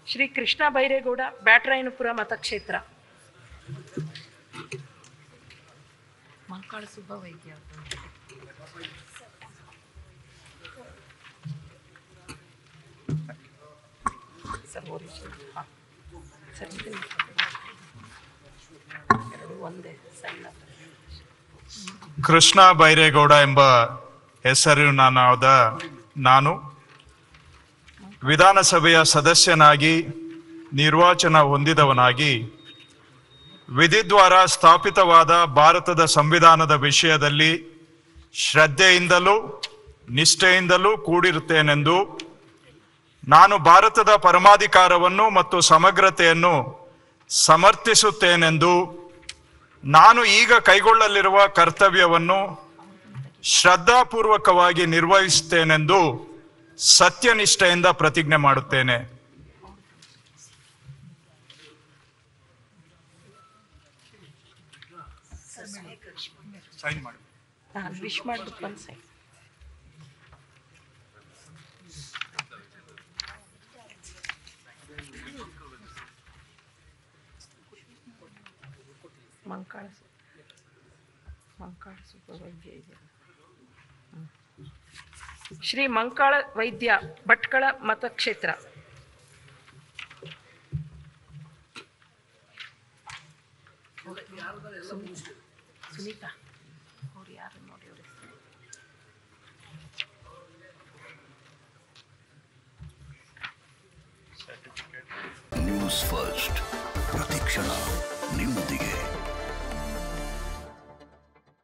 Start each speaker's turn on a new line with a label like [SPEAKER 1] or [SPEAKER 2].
[SPEAKER 1] ಶ್ರೀ ಕೃಷ್ಣ ಬೈರೇಗೌಡ ಬ್ಯಾಟರಾಯನಪುರ ಮತಕ್ಷೇತ್ರ ಮಂಕಾಳ ಸುಬ್ಬ ವೈದ್ಯ sir original ಹಾಂ sir ಇದನ್ನ ಎರಡು ಒಂದೇ ಸಣ್ಣ
[SPEAKER 2] ಕೃಷ್ಣ ಬೈರೇಗೌಡ ಎಂಬ ಹೆಸರಿನಾದ ನಾನು ವಿಧಾನಸಭೆಯ ಸದಸ್ಯನಾಗಿ ನಿರ್ವಾಚನ ಹೊಂದಿದವನಾಗಿ ವಿಧಿದ್ವಾರ ಸ್ಥಾಪಿತವಾದ ಭಾರತದ ಸಂವಿಧಾನದ ವಿಷಯದಲ್ಲಿ ಶ್ರದ್ಧೆಯಿಂದಲೂ ನಿಷ್ಠೆಯಿಂದಲೂ ಕೂಡಿರುತ್ತೇನೆಂದು ನಾನು ಭಾರತದ ಪರಮಾಧಿಕಾರವನ್ನು ಮತ್ತು ಸಮಗ್ರತೆಯನ್ನು ಸಮರ್ಥಿಸುತ್ತೇನೆಂದು ನಾನು ಈಗ ಕೈಗೊಳ್ಳಲಿರುವ ಕರ್ತವ್ಯವನ್ನು ಶ್ರದ್ಧಾಪೂರ್ವಕವಾಗಿ ನಿರ್ವಹಿಸುತ್ತೇನೆಂದು ಸತ್ಯನಿಷ್ಠೆಯಿಂದ ಪ್ರತಿಜ್ಞೆ ಮಾಡುತ್ತೇನೆ ಸೈನ್ ಮಾಡಿ
[SPEAKER 1] ಹಾಂ ವಿಶ್ ಮಾಡ್ಬಿಟ್ಟು ಒಂದು ಸೈ ಮಂಕಾಳ ಸು- ಮಂಕಾಳ ಸುಬ್ಬ ವೈದ್ಯ ಇದೆ ಹ್ಮ್. ಶ್ರೀ ಮಂಕಾಳ ವೈದ್ಯ ಭಟ್ಕಳ ಮತಕ್ಷೇತ್ರ ಸುನಿ- ಸುನೀತಾ ಅವ್ರು ಯಾರು ನೋಡಿ ಅವ್ರ ಹೆಸರು
[SPEAKER 3] ನ್ಯೂಸ್ ಫಸ್ಟ್ ಪ್ರತಿಕ್ಷಣ